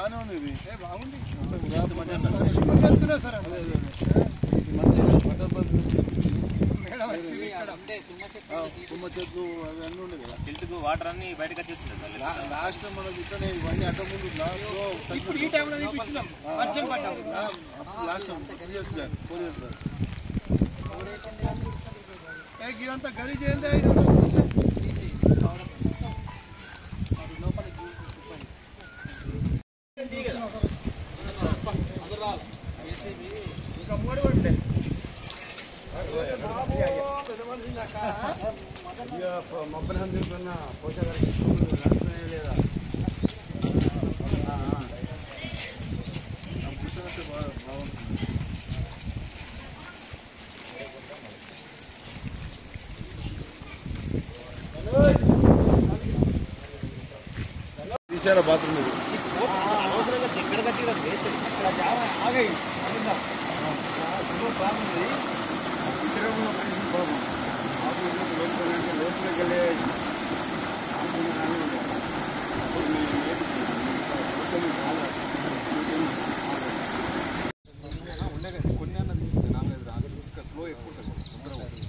బాగానే ఉంది ఇది బాగుంది అదే అదే అదే మంచి వాటర్ బస్ మేడం వచ్చింది ఇక్కడ తుమ్మ చెట్లు అవి అన్నీ ఉండే కదా టిల్ట్కు వాటర్ అన్ని బయటకు వచ్చేస్తుంది తల్లి. లా- లాస్ట్ టైం మనకి ఇట్లనే ఇవన్నీ అడ్డ ముందు లాస్ట్ లో ఇప్పుడు ఈ టైంలో చూపించినాం వర్షం పడ్డప్పుడు అప్పుడు last time three years back four years back ఏ, ఇదంతా గలీజ్ ఏంది ఇది? ఇంకా మూడు పడ్డాయి. మొబ్బైల్ హండ్రెడ్ కన్నా పోషకాలు నడుస్తున్నాయా లేదా కూర్చోనైతే బాగా బాగుంటుంది తీసారా బాత్రూమ్ ఇది లోపలికి వెళ్ళే ఉండే కదా, కొన్ని అన్న తీసుకుంటే నాలుగైదు రాదు ఇంకా ఫ్లో ఎక్కువ ఉంటుంది తొందరగా ఉంటుంది.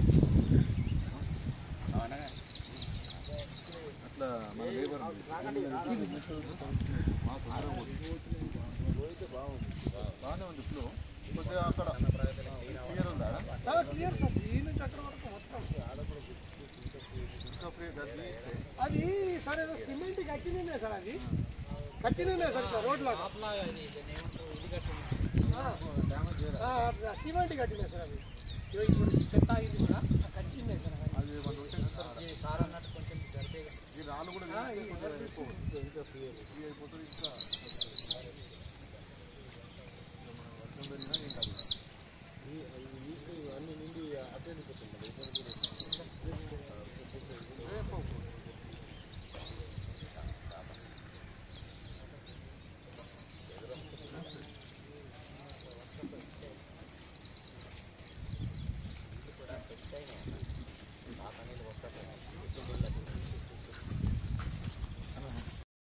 అట్లా మన లేబర్ మా తొందరగా పోతుంది. బాగానే ఉంది ఫ్లో కొద్దిగా అక్కడ క్లియర్ ఉందా ఆ, క్లియర్ సార్ ఈ నుంచి అక్కడ వరకు మొత్తం ఇంకా ఫ్రీ అది తీస్తే అది సార్ ఏదో సిమెంట్ కట్టినే సార్ అది కట్టినే సార్ ఇట్లా రోడ్ లాగా ఆ, ఆ, సిమెంట్ కట్టినే సార్ అది ఇదిగో ఇప్పుడు చెత్త ఇది కూడా కట్టినే సార్ అది. అది మన ఉంటే సార్ అన్నట్టు కొంచెం జరిపే ఈ రాళ్ళు కూడా ఆ, ఈ తీస్తే కొంచెం ఎక్కువ ఇంకా ఫ్రీ ఫ్రీ అయిపోతుంది ఇంకా